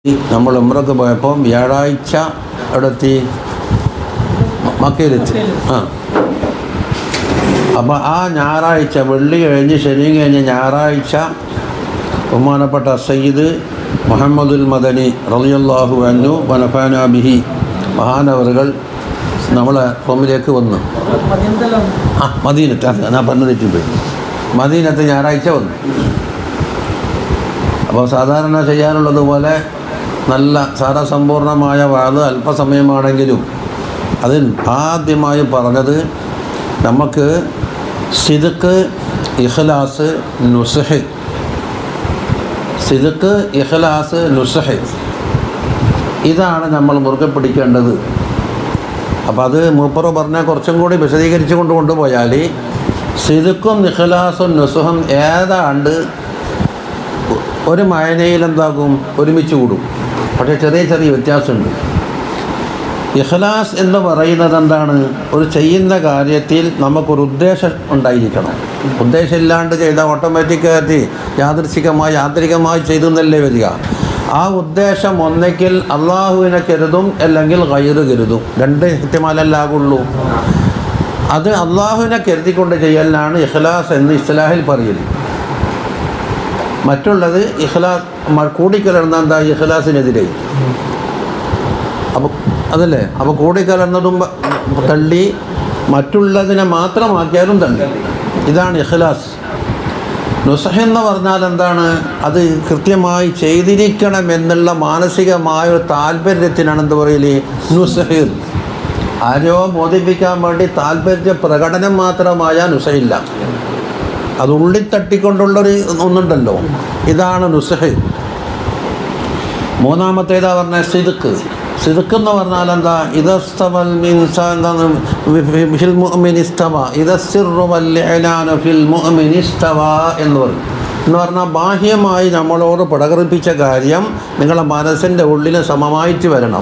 നമ്മൾ ഉമ്രക്ക് പോയപ്പോൾ വ്യാഴാഴ്ച അവിടെ എത്തി മ- മക്കയിലെത്തി ആ അപ്പോൾ ആ ഞായറാഴ്ച വെള്ളി കഴിഞ്ഞ് ശനി കഴിഞ്ഞ് ഞായറാഴ്ച ബഹുമാനപ്പെട്ട സയ്യിദ് മുഹമ്മദുൽ മദനി റളിയല്ലാഹു അന്നു വനഫാന ബിഹി മഹാനവറുകൾ നമ്മളെ റൂമിലേക്ക് വന്നു ആ മദീനത്ത് അത് ഞാൻ പറഞ്ഞു തെറ്റിപ്പോയി മദീനത്ത് ഞായറാഴ്ച വന്നു അപ്പോൾ സാധാരണ ചെയ്യാറുള്ളത് പോലെ നല്ല സാരസമ്പൂർണമായ വാത് അല്പസമയമാണെങ്കിലും അതിൽ ആദ്യമായി പറഞ്ഞത് നമുക്ക് സിദുക്ക് ഇഖ്ലാസ് നുസഹ് സിദുക്ക് ഇഖ്ലാസ് നുസഹ് ഇതാണ് നമ്മൾ മുറുകെ പിടിക്കേണ്ടത് അപ്പോൾ അത് മൂപ്പറ് പറഞ്ഞാൽ കുറച്ചും കൂടി വിശദീകരിച്ച് കൊണ്ട് കൊണ്ടുപോയാൽ സിദുക്കും ഇഖ്ലാസും നുസുഹും ഏതാണ്ട് ഒരു മയനയിൽ എന്താകും ഒരുമിച്ച് കൂടും പക്ഷേ ചെറിയ ചെറിയ വ്യത്യാസമുണ്ട് ഇഖ്ലാസ് എന്ന് പറയുന്നത് എന്താണ് ഒരു ചെയ്യുന്ന കാര്യത്തിൽ നമുക്കൊരു ഉദ്ദേശം ഉണ്ടായിരിക്കണം ഉദ്ദേശമില്ലാണ്ട് ചെയ്താൽ ഓട്ടോമാറ്റിക്കായിട്ട് യാദൃശികമായി യാന്ത്രികമായി ചെയ്തു എന്നല്ലേ വരിക ആ ഉദ്ദേശം ഒന്നെങ്കിൽ അള്ളാഹുവിനെ കരുതും അല്ലെങ്കിൽ കയറ് കരുതും രണ്ട് ഹിത്യമാലല്ലാകുള്ളൂ അത് അള്ളാഹുവിനെ കരുതിക്കൊണ്ട് ചെയ്യലിനാണ് ഇഖ്ലാസ് എന്ന് ഇസ്ലാഹിൽ പറയൽ മറ്റുള്ളത് ഇഖ്ലാസ് മ- കൂടിക്കലർന്ന എന്താ ഇഖ്ലാസിനെതിരെ അപ്പോൾ അതല്ലേ അപ്പോൾ കൂടിക്കലർന്നതും ബ- തള്ളി മറ്റുള്ളതിനെ മാത്രമാക്കിയാലും തള്ളി ഇതാണ് ഇഖ്ലാസ് നുസഹ എന്ന് പറഞ്ഞാൽ എന്താണ് അത് കൃത്യമായി ചെയ്തിരിക്കണം എന്നുള്ള മാനസികമായ ഒരു താല്പര്യത്തിനാണ് എന്ത് പറയല് നുസഹിർ ആരോ ബോധിപ്പിക്കാൻ വേണ്ടി താല്പര്യ പ്രകടനം മാത്രമായ നുസഹില്ല അത് ഉള്ളിൽ തട്ടിക്കൊണ്ടുള്ളൊരു ഒന്നുണ്ടല്ലോ ഇതാണ് നുസഹ് മൂന്നാമത്തേതാ പറഞ്ഞ സിദുക്ക് സിദുക്ക് എന്ന് പറഞ്ഞാൽ എന്താ ഇതസ്തവൽ മിൻസ എന്താണ് വി- വി- ഫിൽ മുഅ്മിനിസ്തവ ഇതസ്സിറു വല്ലിഅനാനു ഫിൽ മുഅ്മിനിസ്തവ എന്ന് പറയും എന്ന് പറഞ്ഞാൽ ബാഹ്യമായി നമ്മളോട് പ്രകടിപ്പിച്ച കാര്യം നിങ്ങളുടെ മനസ്സിൻ്റെ ഉള്ളിൽ സമമായിട്ട് വരണം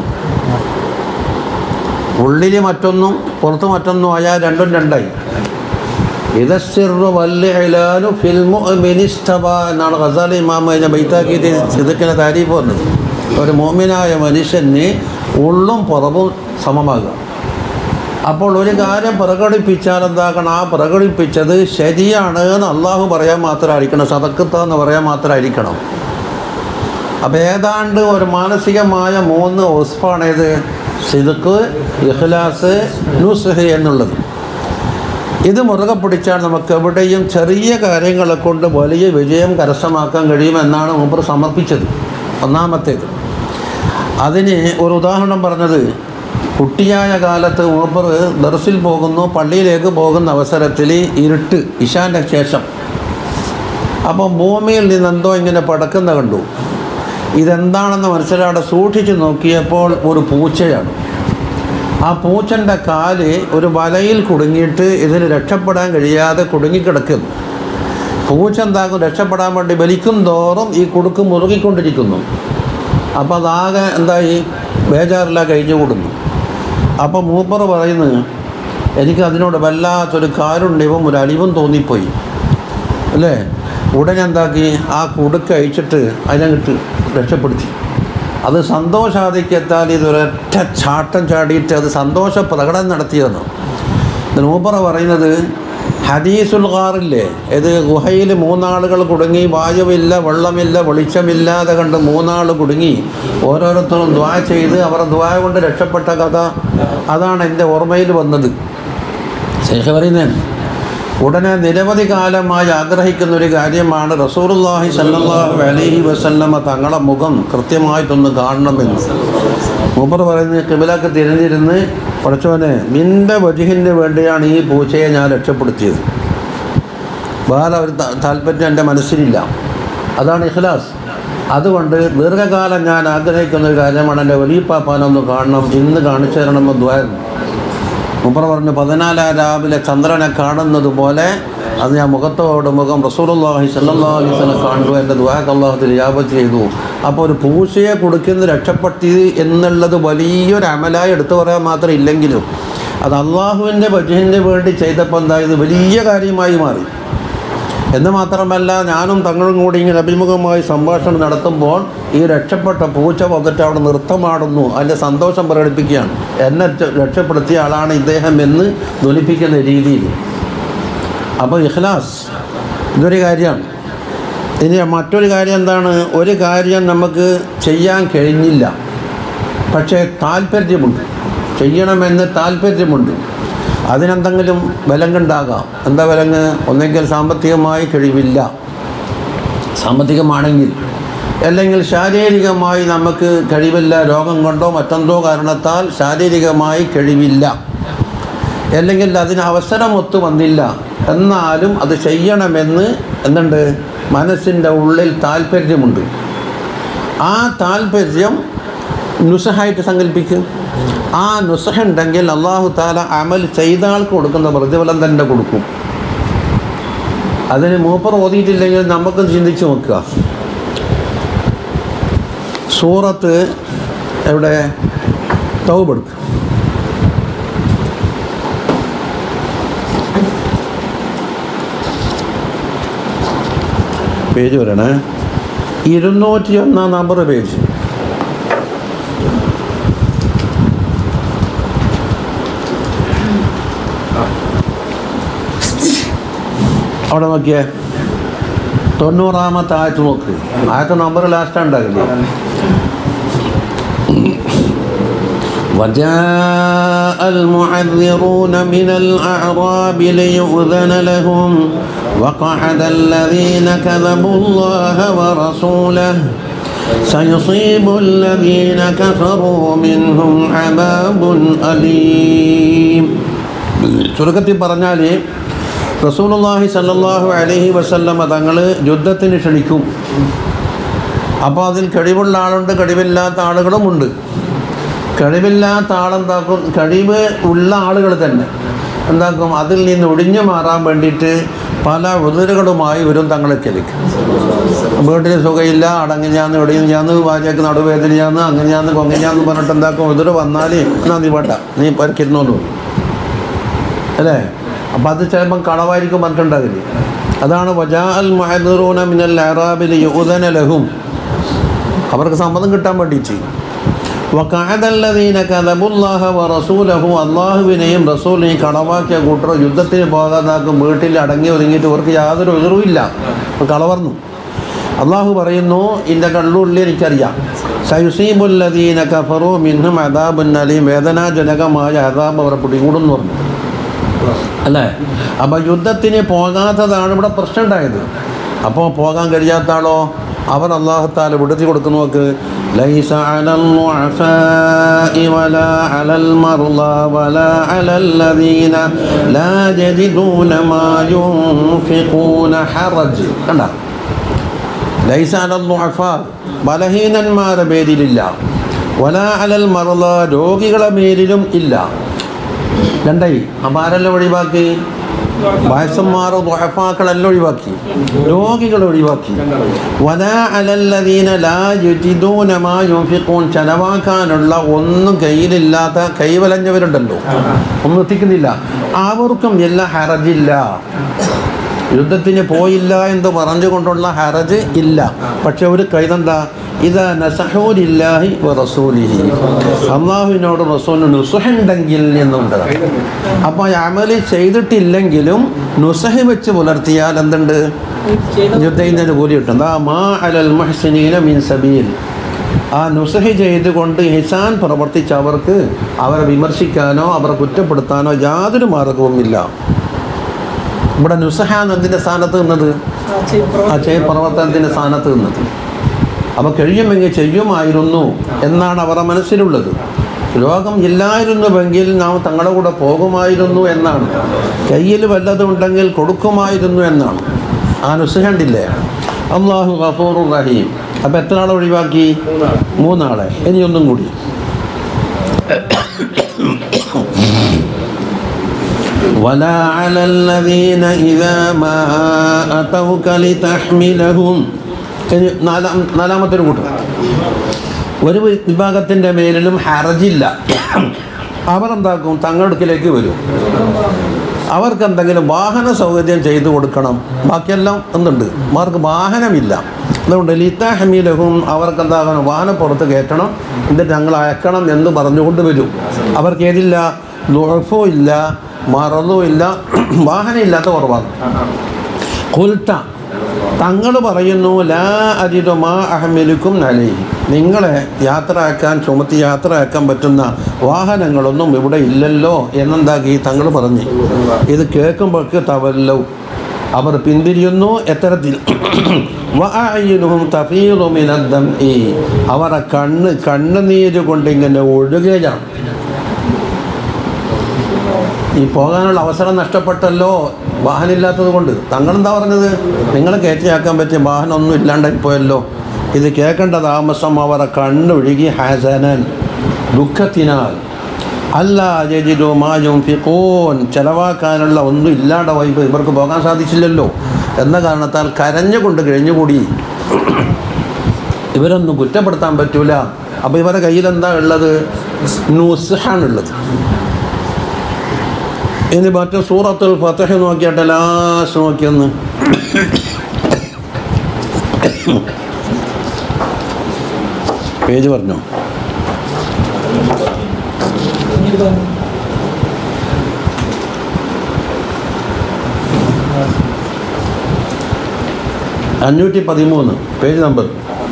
ഉള്ളിൽ മറ്റൊന്നും പുറത്ത് മറ്റൊന്നും ആയാൽ രണ്ടും രണ്ടായി ഇതസ്സിറു വല്ലിഅലാനു ഫിൽ മുഅ്മിനിസ്തവ എന്നാണ് ഖസാലി ഇമാം അതിനെ ബൈത്താക്കിയിട്ട് സിദുക്കിനെ താരീഫ് പറഞ്ഞത് ഒരു മോമിനായ മനുഷ്യന് ഉള്ളും പുറവും സമമാകുക അപ്പോൾ ഒരു കാര്യം പ്രകടിപ്പിച്ചാൽ എന്താക്കണം ആ പ്രകടിപ്പിച്ചത് ശരിയാണ് എന്ന് അള്ളാഹു പറയാൻ മാത്രമായിരിക്കണം സതക്കത്ത എന്ന് പറയാൻ മാത്രമായിരിക്കണം അപ്പോൾ ഏതാണ്ട് ഒരു മാനസികമായ മൂന്ന് ഉസ്ഫാണ് ഇത് സിദുക്ക് ഇഖ്ലാസ് നുസ്ഹ് എന്നുള്ളത് ഇത് മുറുകെ പിടിച്ചാൽ നമുക്ക് എവിടെയും ചെറിയ കാര്യങ്ങളെ കൊണ്ട് വലിയ വിജയം കരസ്ഥമാക്കാൻ കഴിയുമെന്നാണ് മൂപ്പർ സമർപ്പിച്ചത് ഒന്നാമത്തേത് അതിന് ഒരു ഉദാഹരണം പറഞ്ഞത് കുട്ടിയായ കാലത്ത് മൂപ്പർ ദർസിൽ പോകുന്നു പള്ളിയിലേക്ക് പോകുന്ന അവസരത്തിൽ ഇരുട്ട് ഇശാൻ്റെ ശേഷം അപ്പോൾ ഭൂമിയിൽ നിന്ന് എന്തോ ഇങ്ങനെ പടക്കുന്ന കണ്ടു ഇതെന്താണെന്ന് മനസ്സിലാടെ സൂക്ഷിച്ച് നോക്കിയപ്പോൾ ഒരു പൂച്ചയാണ് ആ പൂച്ചൻ്റെ കാല് ഒരു വലയിൽ കുടുങ്ങിയിട്ട് ഇതിന് രക്ഷപ്പെടാൻ കഴിയാതെ കുടുങ്ങിക്കിടക്കുന്നു പൂച്ച എന്താകും രക്ഷപ്പെടാൻ വേണ്ടി വലിക്കും തോറും ഈ കുടുക്ക് മുറുകിക്കൊണ്ടിരിക്കുന്നു അപ്പോൾ അതാകെ എന്തായി ബേജാറില്ല കഴിഞ്ഞുകൂടുന്നു അപ്പോൾ മൂപ്പർ പറയുന്നത് എനിക്ക് അതിനോട് വല്ലാത്തൊരു കാരുണ്യവും ഒരു അലിവും തോന്നിപ്പോയി അല്ലേ ഉടനെ എന്താക്കി ആ കുടുക്ക് അയച്ചിട്ട് അതിനങ്ങിട്ട് രക്ഷപ്പെടുത്തി അത് സന്തോഷാധിക്യത്താൽ ഇതൊരൊറ്റ ചാട്ടം ചാടിയിട്ട് അത് സന്തോഷ പ്രകടനം നടത്തിയതെന്ന് ഇതിന് മൂപ്പറ പറയുന്നത് ഹദീസുൽ ഖാറില്ലേ ഇത് ഗുഹയിൽ മൂന്നാളുകൾ കുടുങ്ങി വായുവില്ല വെള്ളമില്ല വെളിച്ചമില്ലാതെ കണ്ട് മൂന്നാൾ കുടുങ്ങി ഓരോരുത്തരും ദ്വാ ചെയ്ത് അവർ ദ്വാ കൊണ്ട് രക്ഷപ്പെട്ട കഥ അതാണ് എൻ്റെ ഓർമ്മയിൽ വന്നത് ശേഖ പറയുന്നതാണ് ഉടനെ നിരവധി കാലമായി ആഗ്രഹിക്കുന്ന ഒരു കാര്യമാണ് റസൂറുല്ലാഹി സല്ലല്ലാഹു അലൈഹി വസല്ലമ തങ്ങളെ മുഖം കൃത്യമായിട്ടൊന്ന് കാണണമെന്ന് മൂപ്പർ പറയുന്നത് കിബിലൊക്കെ തിരിഞ്ഞിരുന്ന് പഠിച്ചവനെ നിന്റെ വജുഹിന് വേണ്ടിയാണ് ഈ പൂച്ചയെ ഞാൻ രക്ഷപ്പെടുത്തിയത് വേറെ ഒരു താ- താല്പര്യം എൻ്റെ മനസ്സിലില്ല അതാണ് ഇഖ്ലാസ് അതുകൊണ്ട് ദീർഘകാലം ഞാൻ ആഗ്രഹിക്കുന്ന ഒരു കാര്യമാണ് എൻ്റെ വലിയപ്പാപ്പാനൊന്ന് കാണണം ഇന്ന് കാണിച്ചു തരണമെന്ന് ദ്വാരുന്നു മുപ്പറ പറഞ്ഞു പതിനാലാം രാവിലെ ചന്ദ്രനെ കാണുന്നത് പോലെ അത് ഞാൻ മുഖത്തോട് മുഖം റസൂലുള്ളാഹി സല്ലല്ലാഹു അലൈഹി വസല്ലം കണ്ടു എൻ്റെ ദുആക്ക് അള്ളാഹു ഇജാബത്ത് ചെയ്തു അപ്പോൾ ഒരു പൂച്ചയെ കൊടുക്കുന്ന രക്ഷപ്പെട്ടി എന്നുള്ളത് വലിയൊരു അമലായി എടുത്തു പറയാൻ മാത്രം ഇല്ലെങ്കിലും അത് അള്ളാഹുവിൻ്റെ വജുഹിന് വേണ്ടി ചെയ്തപ്പോൾ എന്തായത് വലിയ കാര്യമായി മാറി എന്ന് മാത്രമല്ല ഞാനും തങ്ങളും കൂടി ഇങ്ങനെ അഭിമുഖമായി സംഭാഷണം നടത്തുമ്പോൾ ഈ രക്ഷപ്പെട്ട പൂച്ച വന്നിട്ട് അവിടെ നൃത്തമാടുന്നു അതിൻ്റെ സന്തോഷം പ്രകടിപ്പിക്കുകയാണ് എന്നെ ര- രക്ഷപ്പെടുത്തിയ ആളാണ് ഇദ്ദേഹം എന്ന് ധ്വനിപ്പിക്കുന്ന രീതിയിൽ അപ്പോൾ ഇഖ്ലാസ് ഇതൊരു കാര്യമാണ് ഇനി മറ്റൊരു കാര്യം എന്താണ് ഒരു കാര്യം നമുക്ക് ചെയ്യാൻ കഴിഞ്ഞില്ല പക്ഷേ താല്പര്യമുണ്ട് ചെയ്യണമെന്ന് താല്പര്യമുണ്ട് അതിനെന്തെങ്കിലും വിലങ്ങുണ്ടാകാം എന്താ വിലങ്ങ് ഒന്നെങ്കിൽ സാമ്പത്തികമായി കഴിവില്ല സാമ്പത്തികമാണെങ്കിൽ അല്ലെങ്കിൽ ശാരീരികമായി നമുക്ക് കഴിവില്ല രോഗം കൊണ്ടോ മറ്റെന്തോ കാരണത്താൽ ശാരീരികമായി കഴിവില്ല അല്ലെങ്കിൽ അതിന് അവസരം ഒത്തു വന്നില്ല എന്നാലും അത് ചെയ്യണമെന്ന് എന്തുണ്ട് മനസ്സിൻ്റെ ഉള്ളിൽ താല്പര്യമുണ്ട് ആ താല്പര്യം നുസഹായിട്ട് സങ്കല്പിക്കും ആ നുസഹ ഉണ്ടെങ്കിൽ അള്ളാഹു താല അമൽ ചെയ്ത ആൾക്ക് കൊടുക്കുന്ന പ്രതിഫലം തന്നെ കൊടുക്കും അതിന് മൂപ്പർ ഓതിയിട്ടില്ലെങ്കിൽ നമുക്ക് ചിന്തിച്ച് നോക്കുക സൂറത്ത് എവിടെ തൗബെടുക്കുക പേജ് വരണേ ഇരുന്നൂറ്റി ഒന്നാം നമ്പർ പേജ് അവിടെ നോക്കിയേ തൊണ്ണൂറാമത്തെ ആഴ്ച നോക്ക് ആദ്യത്തെ നമ്പർ ലാസ്റ്റ് ഉണ്ടാകില്ലേ وجاء المعذرون من الأعراب ليؤذن لهم وقعد الذين كذبوا الله ورسوله سيصيب الذين كفروا منهم عذاب أليم ചുരുക്കത്തിൽ പറഞ്ഞാൽ റസൂലുള്ളാഹി സല്ലല്ലാഹു അലൈഹി വസല്ലമ തങ്ങൾ യുദ്ധത്തിന് ക്ഷണിക്കും അപ്പോൾ അതിൽ കഴിവുള്ള ആളുണ്ട് കഴിവില്ലാത്ത ആളുകളുമുണ്ട് കഴിവില്ലാത്ത ആളെന്താക്കും കഴിവ് ഉള്ള ആളുകൾ തന്നെ എന്താക്കും അതിൽ നിന്ന് ഒടിഞ്ഞു മാറാൻ വേണ്ടിയിട്ട് പല ഉതിരുകളുമായി വരും തങ്ങളെക്കലേക്ക് വീട്ടിൽ സുഖമില്ല അടങ്ങിഞ്ഞാന്ന് ഒടിഞ്ഞാന്ന് വാചക്ക് നടുവേദനയാന്ന് അങ്ങനെയാന്ന് കൊങ്ങനെയാന്ന് പറഞ്ഞിട്ട് എന്താക്കും ഉതിര് വന്നാൽ എന്നാ നീ വേണ്ട നീ പരിക്കിരുന്നോന്നു അല്ലേ അപ്പം അത് ചിലപ്പം കളവായിരിക്കും പറഞ്ഞിട്ടുണ്ടാകില്ലേ അതാണ് വജാ അൽ മഹദൂന മിനൽ അറാബിൽ യുദന ലഹും അവർക്ക് സമ്മതം കിട്ടാൻ വേണ്ടിയിട്ട് വക്കാതല്ലതീന കഥബുല്ലാഹ വ റസൂലഹു അള്ളാഹുവിനെയും റസൂലിനെയും കളവാക്കിയ കൂട്ടർ യുദ്ധത്തിന് പോകാതാക്കും വീട്ടിൽ അടങ്ങി ഒതുങ്ങിയിട്ട് ഇവർക്ക് യാതൊരു എതിർവില്ല കളവർന്നു അള്ളാഹു പറയുന്നു ഇൻ്റെ കള്ളുള്ളി എനിക്കറിയാം സയുസീബുല്ലദീന കഫറു മിന്നും അദാബുൻ അലീം വേദനാജനകമായ അദാബ് അവരെ പിടികൂടുന്നു പറഞ്ഞു അല്ലേ അപ്പോൾ യുദ്ധത്തിന് പോകാത്തതാണ് ഇവിടെ പ്രശ്നം ഉണ്ടായത് അപ്പോൾ പോകാൻ കഴിയാത്ത ആളോ അവർ അള്ളാഹുത്താല വിടുത്തി കൊടുക്കുന്നു നോക്ക് ليس على الضعفاء ولا على المرضى ولا على الذين لا يجدون ما ينفقون حرج കണ്ട ലൈസ അലൽ ദുഅഫാ ബലഹീനന്മാരുടെ പേരിലില്ല വല അലൽ മറല രോഗികളെ മേലിലും ഇല്ല രണ്ടായി അപ്പം ആരെല്ലാം ഒഴിവാക്കി വയസ്സന്മാർ ദുഹഫാക്കളെല്ലാം ഒഴിവാക്കി രോഗികളെ ഒഴിവാക്കി വല അലല്ലദീന ലാ യുജിദൂന മാ യുൻഫിഖൂൻ ചെലവാക്കാനുള്ള ഒന്നും കയ്യിലില്ലാത്ത കൈവലഞ്ഞവരുണ്ടല്ലോ ഒന്നും എത്തിക്കുന്നില്ല അവർക്കും എല്ലാ ഹറജില്ല യുദ്ധത്തിന് പോയില്ല എന്ന് പറഞ്ഞുകൊണ്ടുള്ള ഹറജ് ഇല്ല പക്ഷെ ഒരു കൈതെന്താ ഇതാ നസഹൂലില്ലാഹി റസൂലിഹി അള്ളാഹുവിനോട് റസൂലിന് നുസുഹുണ്ടെങ്കിൽ എന്നുണ്ട് അപ്പോൾ അമല് ചെയ്തിട്ടില്ലെങ്കിലും നുസഹ് വെച്ച് പുലർത്തിയാൽ എന്തുണ്ട് യുദ്ധം ചെയ്യുന്നതിന് കൂലി കിട്ടും ദാ മാ അലൽ മുഹ്സിനീന മിൻ സബീൽ ആ നുസഹ് ചെയ്തുകൊണ്ട് ഹിസാൻ പ്രവർത്തിച്ചവർക്ക് അവരെ വിമർശിക്കാനോ അവരെ കുറ്റപ്പെടുത്താനോ യാതൊരു മാർഗവുമില്ല ഇവിടെ നുസഹ എന്നതിൻ്റെ സ്ഥാനത്ത് നിന്നത് ആ ചെയ് പ്രവർത്തനത്തിൻ്റെ സ്ഥാനത്ത് നിന്നത് അപ്പോൾ കഴിയുമെങ്കിൽ ചെയ്യുമായിരുന്നു എന്നാണ് അവരുടെ മനസ്സിലുള്ളത് രോഗം ഇല്ലായിരുന്നുവെങ്കിൽ നാം തങ്ങളുടെ കൂടെ പോകുമായിരുന്നു എന്നാണ് കയ്യിൽ വല്ലതും ഉണ്ടെങ്കിൽ കൊടുക്കുമായിരുന്നു എന്നാണ് ആ നുസഹ ഉണ്ടില്ലേ അള്ളാഹു ഗഫൂർ റഹീം അപ്പോൾ എത്ര ആളെ ഒഴിവാക്കി മൂന്നാളെ ഇനി ഒന്നും കൂടി ولا على الذين إذا ما أتوك لتحملهم ഇനി നാലാം നാലാമത്തെ ഒരു കൂട്ടം ഒരു വിഭാഗത്തിൻ്റെ മേലിലും ഹറജില്ല അവർ എന്താക്കും തങ്ങളുടെ അടുക്കിലേക്ക് വരും അവർക്ക് എന്തെങ്കിലും വാഹന സൗകര്യം ചെയ്തു കൊടുക്കണം ബാക്കിയെല്ലാം എന്തുണ്ട് അവർക്ക് വാഹനമില്ല അതുകൊണ്ട് ലിത്താഹമീലഹും അവർക്ക് എന്താകണം വാഹനം പുറത്ത് കയറ്റണം എന്നിട്ട് ഞങ്ങൾ അയക്കണം എന്ന് പറഞ്ഞുകൊണ്ട് വരും അവർക്ക് ഏതില്ല നുഴഫോ ഇല്ല മറന്നോ ഇല്ല വാഹനം ഇല്ലാത്ത കുറവാണ് കുൽത്ത തങ്ങൾ പറയുന്നു ലാ അരിതുമാ അഹമ്മലിക്കും നലൈ നിങ്ങളെ യാത്രയാക്കാൻ ചുമത്തി യാത്രയാക്കാൻ പറ്റുന്ന വാഹനങ്ങളൊന്നും ഇവിടെ ഇല്ലല്ലോ എന്നെന്താക്കി തങ്ങൾ പറഞ്ഞു ഇത് കേൾക്കുമ്പോഴേക്ക് തവല്ലൗ അവർ പിന്തിരിയുന്നു എത്തരത്തിൽ വഅയ്യുനുഹും തഫീദു മിനദ്ദംഇ. അവരുടെ കണ്ണ് കണ്ണുനീര് കൊണ്ടിങ്ങനെ ഒഴുകുകയാണ് ഈ പോകാനുള്ള അവസരം നഷ്ടപ്പെട്ടല്ലോ വാഹനമില്ലാത്തത് കൊണ്ട് തങ്ങളെന്താ പറഞ്ഞത് നിങ്ങളെ കയറ്റിയാക്കാൻ പറ്റിയ വാഹനമൊന്നും ഇല്ലാണ്ടായി പോയല്ലോ ഇത് കേൾക്കേണ്ട താമസം അവരെ കണ്ണൊഴുകി ഹാസനൻ ദുഃഖത്തിനാൽ അല്ല ജജിദു മായും ഫിഖൂൻ ചെലവാക്കാനുള്ള ഒന്നും ഇല്ലാണ്ട് വൈബ് ഇവർക്ക് പോകാൻ സാധിച്ചില്ലല്ലോ എന്ന കാരണത്താൽ കരഞ്ഞുകൊണ്ട് കഴിഞ്ഞുകൂടി ഇവരൊന്നും കുറ്റപ്പെടുത്താൻ പറ്റൂല അപ്പോൾ ഇവരുടെ കയ്യിൽ എന്താ ഉള്ളത് നുസ്ഹാണുള്ളത് ഇനി മറ്റു സൂറത്തുൽ ഫത്തഹ് നോക്കിയിട്ട് ലാസ്റ്റ് നോക്കിയൊന്ന് പേജ് പറഞ്ഞോ അഞ്ഞൂറ്റി പതിമൂന്ന് പേജ് നമ്പർ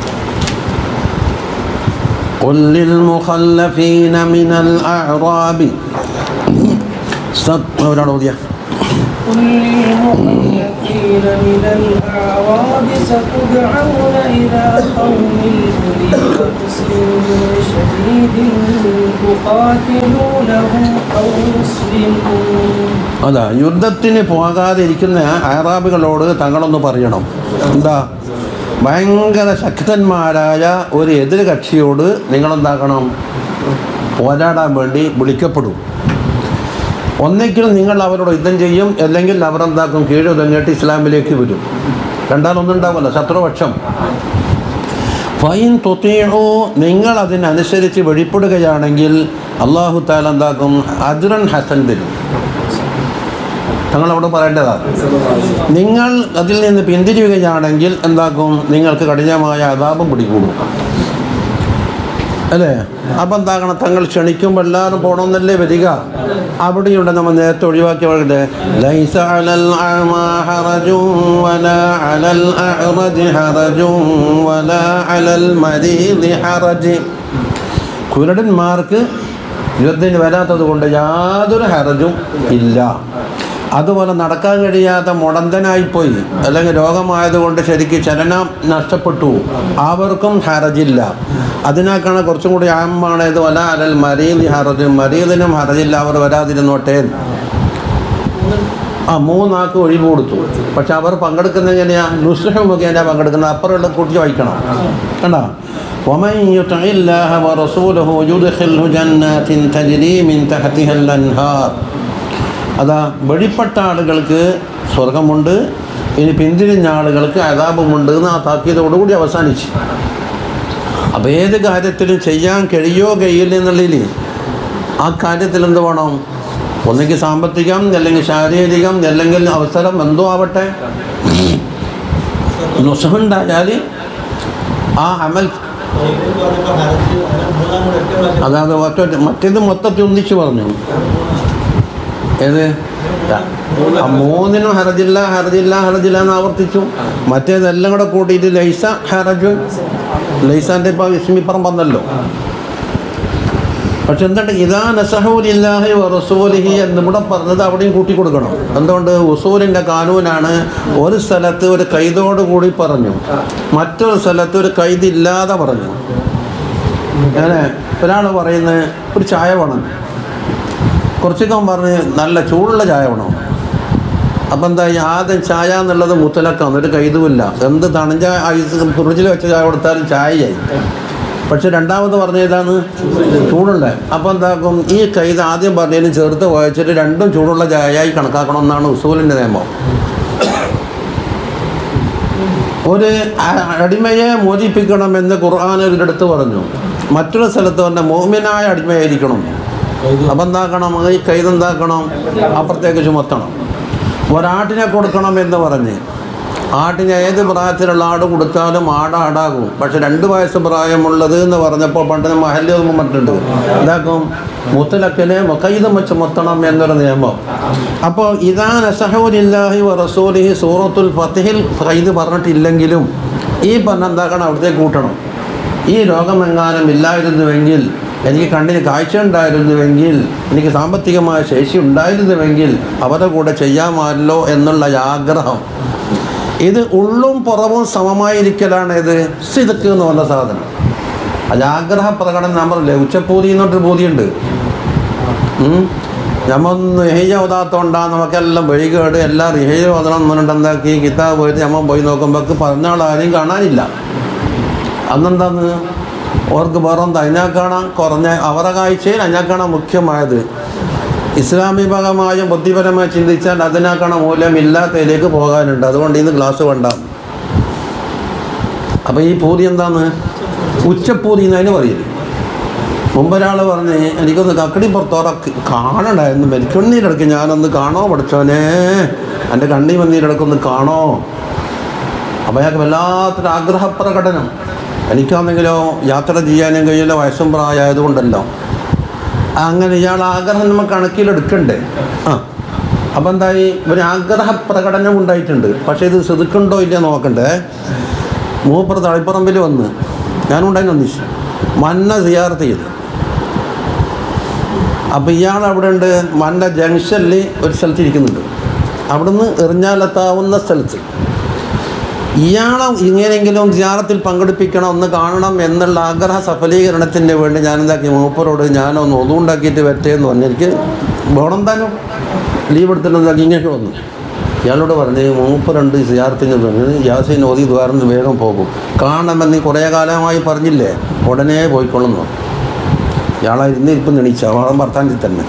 قل للمخلفين من الأعراب സത് ഒരാൾ ഓതിയ قل للمخلفين من الأعراب ستدعون إلى قوم أولي بأس شديد تقاتلونهم أو يسلمون അതാ യുദ്ധത്തിന് പോകാതിരിക്കുന്ന അറാബികളോട് തങ്ങളൊന്ന് പറയണം എന്താ ഭയങ്കര ശക്തന്മാരായ ഒരു എതിർ കക്ഷിയോട് നിങ്ങളെന്താക്കണം പോരാടാൻ വേണ്ടി വിളിക്കപ്പെടും ഒന്നെങ്കിൽ നിങ്ങൾ അവരോട് യുദ്ധം ചെയ്യും അല്ലെങ്കിൽ അവർ എന്താക്കും കീഴൊതുങ്ങിയിട്ട് ഇസ്ലാമിലേക്ക് വരും രണ്ടാമൊന്നും ഉണ്ടാവില്ല ശത്രുപക്ഷം ഫൈൻ തുത്തിയോ നിങ്ങൾ അതിനനുസരിച്ച് വെളിപ്പെടുകയാണെങ്കിൽ അള്ളാഹു താല എന്താക്കും അജുറൻ ഹസൻ തരും തങ്ങൾ അവിടെ പറയേണ്ടതാണ് നിങ്ങൾ അതിൽ നിന്ന് പിന്തിരിയുകയാണെങ്കിൽ എന്താക്കും നിങ്ങൾക്ക് കഠിനമായ അതാപം പിടികൂടും അല്ലേ അപ്പം എന്താകണം തങ്ങൾ ക്ഷണിക്കുമ്പോൾ എല്ലാവരും പോകണമെന്നല്ലേ വരിക അവിടെയുണ്ട് നമ്മൾ നേരത്തെ ഒഴിവാക്കി വളരെ ലൈസ അലൽ അഅ്മാ ഹറജും വലാ അലൽ അഅ്റജി ഹറജും വലാ അലൽ മരീദി ഹറജ് കുരുടന്മാർക്ക് യുദ്ധത്തിന് വരാത്തത് കൊണ്ട് യാതൊരു ഹറജും ഇല്ല അതുപോലെ നടക്കാൻ കഴിയാത്ത മുടന്തനായിപ്പോയി അല്ലെങ്കിൽ രോഗമായതുകൊണ്ട് ശരിക്ക് ചലനം നഷ്ടപ്പെട്ടു അവർക്കും ഹറജില്ല അതിനാക്കാണ് കുറച്ചും കൂടി ആമാണ് ഇത് വല അലൽ മരീദ് ഹറജ് മരീദിനും ഹറജില്ല അവർ വരാതിരുന്നോട്ടെ ആ മൂന്നാൾക്ക് ഒഴിവ് കൊടുത്തു പക്ഷെ അവർ പങ്കെടുക്കുന്നത് എങ്ങനെയാ നുസ്ലഹ മുഖേന പങ്കെടുക്കുന്നത് അപ്പുറമുള്ള കൂട്ടി വായിക്കണം കണ്ടോ ومن يطع الله ورسوله يدخله جنات تجري من تحتها الأنهار അതാ വെളിപ്പെട്ട ആളുകൾക്ക് സ്വർഗമുണ്ട് ഇനി പിന്തിരിഞ്ഞ ആളുകൾക്ക് അതാപമുണ്ട് എന്ന് ആ താക്കീതോടുകൂടി അവസാനിച്ചു അപ്പോൾ ഏത് കാര്യത്തിലും ചെയ്യാൻ കഴിയോ കഴിയില്ല എന്നുള്ളതിൽ ആ കാര്യത്തിൽ എന്ത് വേണം ഒന്നുകിൽ സാമ്പത്തികം അല്ലെങ്കിൽ ശാരീരികം അല്ലെങ്കിൽ അവസരം എന്തോ ആവട്ടെ നുസഹുണ്ടായാൽ ആ അമൽ അതായത് ഒറ്റ മറ്റേത് മൊത്തത്തിൽ ഒന്നിച്ച് പറഞ്ഞു ഏത് ആ മൂന്നിനും ഹറജില്ല ഹറജില്ല ഹറജില്ല എന്ന് ആവർത്തിച്ചു മറ്റേതെല്ലാം കൂടെ കൂട്ടിയിട്ട് ലൈസ ഹറജു ലൈസാൻ്റെ ഇപ്പോൾ ഇസ്മിപ്പുറം വന്നല്ലോ പക്ഷെ എന്താണ് ഇതാ നസഹൂലില്ലാഹി റസൂലിഹി എന്നിവിടെ പറഞ്ഞത് അവിടെയും കൂട്ടി കൊടുക്കണം എന്തുകൊണ്ട് ഉസൂലിൻ്റെ കാനൂനാണ് ഒരു സ്ഥലത്ത് ഒരു കൈതോട് കൂടി പറഞ്ഞു മറ്റൊരു സ്ഥലത്ത് ഒരു കൈതില്ലാതെ പറഞ്ഞു അങ്ങനെ ഒരാൾ പറയുന്നത് ഒരു ചായ വേണം കുറച്ചൊക്കെ പറഞ്ഞ് നല്ല ചൂടുള്ള ചായ വേണം അപ്പം എന്താ ഈ ആദ്യം ചായ എന്നുള്ളത് മുത്തലക്കാണ് ഒരു കൈതുമില്ല എന്ത് തണഞ്ഞ ഐസ് ഫ്രിഡ്ജിൽ വെച്ച ചായ കൊടുത്താലും ചായയായി പക്ഷെ രണ്ടാമത് പറഞ്ഞ ഏതാണ് ചൂടുള്ള അപ്പം എന്താക്കും ഈ കൈത് ആദ്യം പറഞ്ഞതിന് ചേർത്ത് വായിച്ചിട്ട് രണ്ടും ചൂടുള്ള ചായയായി കണക്കാക്കണമെന്നാണ് ഉസൂലിൻ്റെ നിയമം ഒരു അ- അടിമയെ മോചിപ്പിക്കണമെന്ന് ഖുർആൻ ഒരിടത്ത് പറഞ്ഞു മറ്റൊരു സ്ഥലത്ത് പറഞ്ഞ മോമിനായ അടിമയായിരിക്കണം അപ്പം എന്താക്കണം ഈ കൈതെന്താക്കണം അപ്പുറത്തേക്ക് ചുമത്തണം ഒരാട്ടിനെ കൊടുക്കണം എന്ന് പറഞ്ഞ് ആട്ടിന് ഏത് പ്രായത്തിലുള്ള ആട് കൊടുത്താലും ആട് ആടാകും പക്ഷെ രണ്ട് വയസ്സ് പ്രായമുള്ളത് എന്ന് പറഞ്ഞപ്പോൾ പണ്ട് മഹല്ല് ഒന്നും പറഞ്ഞിട്ടുണ്ട് എന്താക്കും മുത്തലക്കിനെ കൈതം വെച്ച് മുത്തണം എന്നൊരു നിയമം അപ്പോൾ ഇതാ നസഹൂലില്ലാഹി വ റസൂലിഹി സൂറത്തുൽ ഫത്തിഹിൽ കൈത് പറഞ്ഞിട്ടില്ലെങ്കിലും ഈ പറഞ്ഞ എന്താക്കണം അവിടത്തേക്ക് കൂട്ടണം ഈ രോഗമെങ്ങാനും ഇല്ലായിരുന്നുവെങ്കിൽ എനിക്ക് കണ്ണിന് കാഴ്ച ഉണ്ടായിരുന്നുവെങ്കിൽ എനിക്ക് സാമ്പത്തികമായ ശേഷി ഉണ്ടായിരുന്നുവെങ്കിൽ അവരുടെ കൂടെ ചെയ്യാമല്ലോ എന്നുള്ള ആഗ്രഹം ഇത് ഉള്ളും പുറവും സമമായിരിക്കലാണ് ഇത് സിതക്ക് എന്ന് പറഞ്ഞ സാധനം അത് ആഗ്രഹ പ്രകടനം ഞാൻ പറഞ്ഞില്ലേ ഉച്ചപ്പൂതി എന്നൊരു പൂതിയുണ്ട് നമ്മൊന്ന് റിഹേജ ഓതാത്തോണ്ടാ നമുക്കെല്ലാം വെളികേട് എല്ലാം റിഹേജ ഓതണം എന്നുകൊണ്ട് എന്താക്കി കിതാബ് പോയിട്ട് നമ്മൾ പോയി നോക്കുമ്പോൾ പറഞ്ഞ ആളാരെയും കാണാനില്ല അന്നെന്താന്ന് ഓർക്ക് വേറെന്താ അതിനാ കാണാം കുറഞ്ഞ അവരുടെ കാഴ്ചയിൽ അതിനാ കാണാൻ മുഖ്യമായത് ഇസ്ലാമികമായും ബുദ്ധിപരമായി ചിന്തിച്ചാൽ അതിനാക്കണ മൂല്യമില്ലാത്തതിലേക്ക് പോകാനുണ്ട് അതുകൊണ്ട് ഇന്ന് ക്ലാസ് വേണ്ട അപ്പോൾ ഈ പൂതി എന്താന്ന് ഉച്ചപ്പൂതി എന്നതിന് പറയും മുമ്പൊരാൾ പറഞ്ഞ് എനിക്കൊന്ന് കക്കടി പുറത്തോറ കാണണ്ടായിരുന്നു മരിക്കണ്ണീരിടക്ക് ഞാനൊന്ന് കാണോ പഠിച്ചോനെ എൻ്റെ കണ്ണി വന്നീരിടക്കൊന്ന് കാണോ അപ്പോൾ അയാൾക്ക് വല്ലാത്തൊരു ആഗ്രഹപ്രകടനം എനിക്കാണെങ്കിലോ യാത്ര ചെയ്യാനും കഴിയില്ല വയസ്സും പ്രായമായതുകൊണ്ടല്ലോ അങ്ങനെ ഇയാൾ ആഗ്രഹം നമ്മൾ കണക്കിലെടുക്കണ്ടേ ആ അപ്പം എന്തായി ഒരു ആഗ്രഹ പ്രകടനം ഉണ്ടായിട്ടുണ്ട് പക്ഷേ ഇത് ശ്രദ്ധിക്കണ്ടോ ഇല്ല നോക്കണ്ടേ മൂപ്പർ തളിപ്പറമ്പിൽ വന്ന് ഞാനുണ്ടായി ഒന്നിച്ചു മന്ന സിയാർത്ത് ചെയ്ത് അപ്പോൾ ഇയാൾ അവിടെ ഉണ്ട് മന്ന ജംഗ്ഷനിൽ ഒരു സ്ഥലത്ത് ഇരിക്കുന്നുണ്ട് അവിടുന്ന് എറിഞ്ഞാലെത്താവുന്ന സ്ഥലത്ത് ഇയാളെ ഇങ്ങനെയെങ്കിലും ധ്യാനത്തിൽ പങ്കെടുപ്പിക്കണം ഒന്ന് കാണണം എന്നുള്ള ആഗ്രഹ സഫലീകരണത്തിന് വേണ്ടി ഞാൻ എന്താക്കി മൂപ്പരോട് ഞാനൊന്ന് ഒന്നുണ്ടാക്കിയിട്ട് വരട്ടെന്ന് പറഞ്ഞു എനിക്ക് വേണം താനും ലീവ് എടുത്തിട്ട് എന്താക്കി ഇങ്ങനെ വന്നു ഇയാളോട് പറഞ്ഞ് മൂപ്പരുണ്ട് സിയാർത്തിന് പറഞ്ഞു യാസീൻ ഓതി ദ്വാരം വേഗം പോകും കാണണമെന്ന് കുറേ കാലമായി പറഞ്ഞില്ലേ ഉടനെ പോയിക്കൊള്ളുന്നു ഇയാളെ ഇരുന്ന് ഇപ്പം നിണിച്ച അവളും ഭർത്താൻ്റെ തന്നെ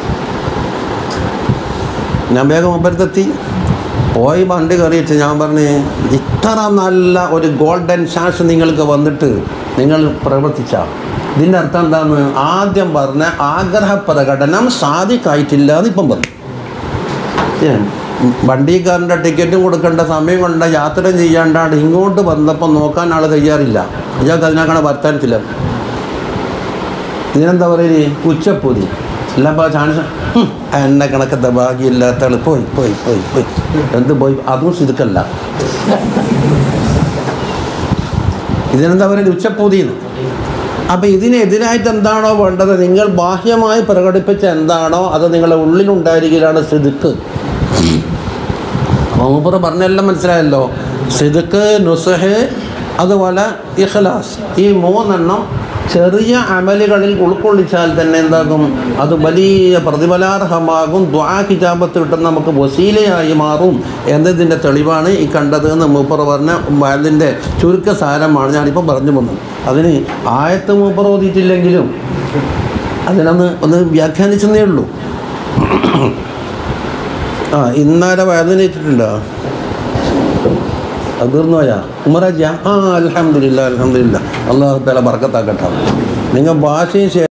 ഞാൻ വേഗം മുമ്പരത്തെത്തി പോയി വണ്ടി കയറിയിട്ട് ഞാൻ പറഞ്ഞ് ഇത്ര നല്ല ഒരു ഗോൾഡൻ ചാൻസ് നിങ്ങൾക്ക് വന്നിട്ട് നിങ്ങൾ പ്രവർത്തിച്ച ഇതിൻ്റെ അർത്ഥം എന്താന്ന് ആദ്യം പറഞ്ഞ ആഗ്രഹ പ്രകടനം സാധിക്കായിട്ടില്ല എന്ന് ഇപ്പം പറഞ്ഞു ഏ, വണ്ടിക്കാരൻ്റെ ടിക്കറ്റും കൊടുക്കേണ്ട സമയം കൊണ്ട് യാത്ര ചെയ്യാണ്ടാണ്ട് ഇങ്ങോട്ട് വന്നപ്പോൾ നോക്കാൻ ആൾ തയ്യാറില്ല ഇയാൾക്ക് അതിനാക്കണ വർത്താനത്തില്ല ഇതിനെന്താ പറയുക ഉച്ചപ്പൊതി അല്ലപ്പോൾ ചാൻസ് ഹും, എന്നെ കണക്കത്തെ ഭാഗ്യമില്ലാത്ത ആൾ പോയി പോയി പോയി പോയി എന്ത് പോയി അതും സിതുക്കല്ല ഇതിനെന്താ പറയുക ഉച്ചപ്പൂതിന്ന് അപ്പം ഇതിനെതിരായിട്ട് എന്താണോ വേണ്ടത് നിങ്ങൾ ബാഹ്യമായി പ്രകടിപ്പിച്ച എന്താണോ അത് നിങ്ങളുടെ ഉള്ളിലുണ്ടായിരിക്കലാണ് സിതുക്ക് മൂപ്പർ പറഞ്ഞെല്ലാം മനസ്സിലായല്ലോ സിതുക്ക് നുസഹ് അതുപോലെ ഇഖ്ലാസ് ഈ മൂന്നെണ്ണം ചെറിയ അമലുകളിൽ ഉൾക്കൊള്ളിച്ചാൽ തന്നെ എന്താകും അത് വലിയ പ്രതിഫലാർഹമാകും ദ്വാ കിതാബത്ത് കിട്ടുന്ന നമുക്ക് വസീലയായി മാറും എന്നതിൻ്റെ തെളിവാണ് ഈ കണ്ടത് എന്ന് മൂപ്പർ പറഞ്ഞ അതിൻ്റെ ചുരുക്ക സാരമാണ് ഞാനിപ്പോൾ പറഞ്ഞു വന്നത് അതിന് ആയത്ത് മൂപ്പർ ഓതിയിട്ടില്ലെങ്കിലും അതിനൊന്ന് ഒന്ന് വ്യാഖ്യാനിച്ചെന്നേ ഉള്ളൂ ആ ഇന്നാരെ വേദനിച്ചിട്ടുണ്ടോ അത് തീർന്നു പോയാ ഉമറാജിയ ആ അലഹമില്ല അലഹമില്ല അള്ളാഹു തല ബർക്കത്താക്കട്ടെ നിങ്ങൾ ഭാഷയും ശേ-